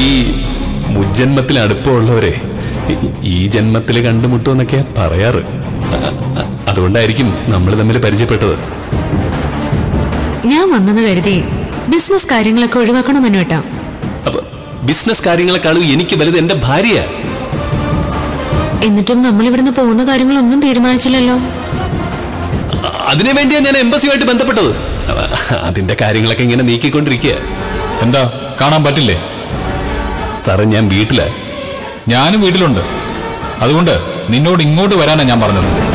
ഈ മുജ്ജന്മത്തിൽ അടുപ്പമുള്ളവരെ ഈ- ഈ ജന്മത്തിൽ കണ്ടുമുട്ടുമെന്നൊക്കെയാ പറയാറ് അ- അ- അതുകൊണ്ടായിരിക്കും നമ്മൾ തമ്മിൽ പരിചയപ്പെട്ടത് ഞാൻ വന്നെന്ന് കരുതി ബിസിനസ് കാര്യങ്ങളൊക്കെ ഒഴിവാക്കണം മനുവേട്ടാ അപ്പൊ ബിസിനസ് കാര്യങ്ങളെക്കാളും എനിക്ക് വലുത് എന്റെ ഭാര്യ എന്നിട്ടും നമ്മൾ ഇവിടുന്ന് പോകുന്ന കാര്യങ്ങളൊന്നും തീരുമാനിച്ചില്ലല്ലോ അതിനു വേണ്ടിയാ ഞാൻ എംബസിയുമായിട്ട് ബന്ധപ്പെട്ടത് അ- അതിന്റെ കാര്യങ്ങളൊക്കെ ഇങ്ങനെ നീക്കിക്കൊണ്ടിരിക്കുക എന്താ കാണാൻ പറ്റില്ലേ സാറേ ഞാൻ വീട്ടിലാ ഞാനും വീട്ടിലുണ്ട് അതുകൊണ്ട് നിന്നോട് ഇങ്ങോട്ട് വരാനാ ഞാൻ പറഞ്ഞത്